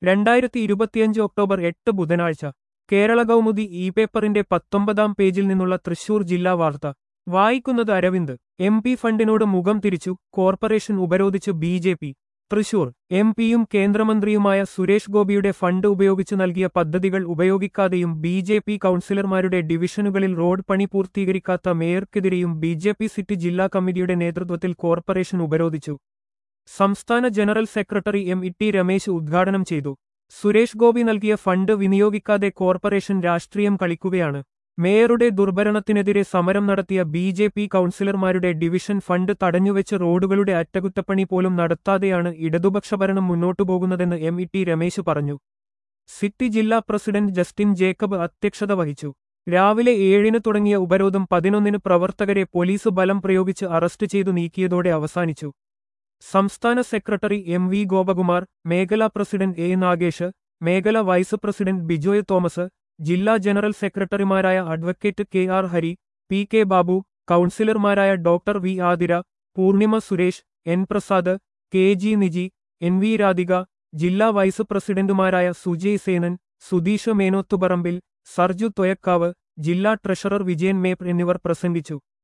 രണ്ടായിരത്തി ഇരുപത്തിയഞ്ച് ഒക്ടോബർ എട്ട് ബുധനാഴ്ച കേരള കൗമുദി ഇ പേപ്പറിന്റെ പത്തൊമ്പതാം പേജിൽ നിന്നുള്ള തൃശൂർ ജില്ലാ വാർത്ത വായിക്കുന്നത് അരവിന്ദ് എം പി ഫണ്ടിനോട് മുഖം തിരിച്ചു കോർപ്പറേഷൻ ഉപരോധിച്ച് B J P Thrissur M പിയും കേന്ദ്രമന്ത്രിയുമായ സുരേഷ് ഗോപിയുടെ ഫണ്ട് ഉപയോഗിച്ച് നൽകിയ പദ്ധതികൾ ഉപയോഗിക്കാതെയും ബി ജെ പി കൌൺസിലർമാരുടെ ഡിവിഷനുകളിൽ റോഡ് പണി പൂർത്തീകരിക്കാത്ത മേയർക്കെതിരെയും ബി ജെ പി സിറ്റി ജില്ലാ കമ്മിറ്റിയുടെ നേതൃത്വത്തിൽ കോർപ്പറേഷൻ ഉപരോധിച്ചു സംസ്ഥാന general secretary M E T Ramesh ഉദ്ഘാടനം ചെയ്തു സുരേഷ് ഗോപി നൽകിയ ഫണ്ട് വിനിയോഗിക്കാതെ കോർപ്പറേഷൻ രാഷ്ട്രീയം കളിക്കുകയാണ് മേയറുടെ ദുർഭരണത്തിനെതിരെ സമരം നടത്തിയ ബി ജെ പി കൌൺസിലർമാരുടെ ഡിവിഷൻ ഫണ്ട് തടഞ്ഞുവെച്ച് റോഡുകളുടെ അറ്റകുറ്റപ്പണി പോലും നടത്താതെയാണ് ഇടതുപക്ഷ ഭരണം മുന്നോട്ടു പോകുന്നതെന്ന് എം ഇ ടി രമേശ് പറഞ്ഞു സിറ്റി ജില്ലാ പ്രസിഡന്റ് ജസ്റ്റിൻ ജേക്കബ് അധ്യക്ഷത വഹിച്ചു രാവിലെ ഏഴിന് തുടങ്ങിയ ഉപരോധം പതിനൊന്നിന് പ്രവർത്തകരെ പോലീസ് ബലം പ്രയോഗിച്ച് അറസ്റ്റ് ചെയ്തു നീക്കിയതോടെ അവസാനിച്ചു സംസ്ഥാന സെക്രട്ടറി എം വി ഗോപകുമാർ മേഖലാ പ്രസിഡന്റ് എ നാഗേഷ് മേഖല വൈസ് പ്രസിഡന്റ് ബിജോയ് തോമസ് ജില്ലാ ജനറൽ സെക്രട്ടറിമാരായ advocate K R Hari P K Babu കൌൺസിലർമാരായ doctor V Athira Poornima Suresh N Prasad K G Niji N V Radhika ജില്ലാ വൈസ് പ്രസിഡന്റുമാരായ സുജയ് സേനൻ സുധീഷ് മേനോത്തുപറമ്പിൽ സർജു തൊയക്കാവ് ജില്ലാ ട്രഷറർ വിജയൻ മേപ്പ് എന്നിവർ പ്രസംഗിച്ചു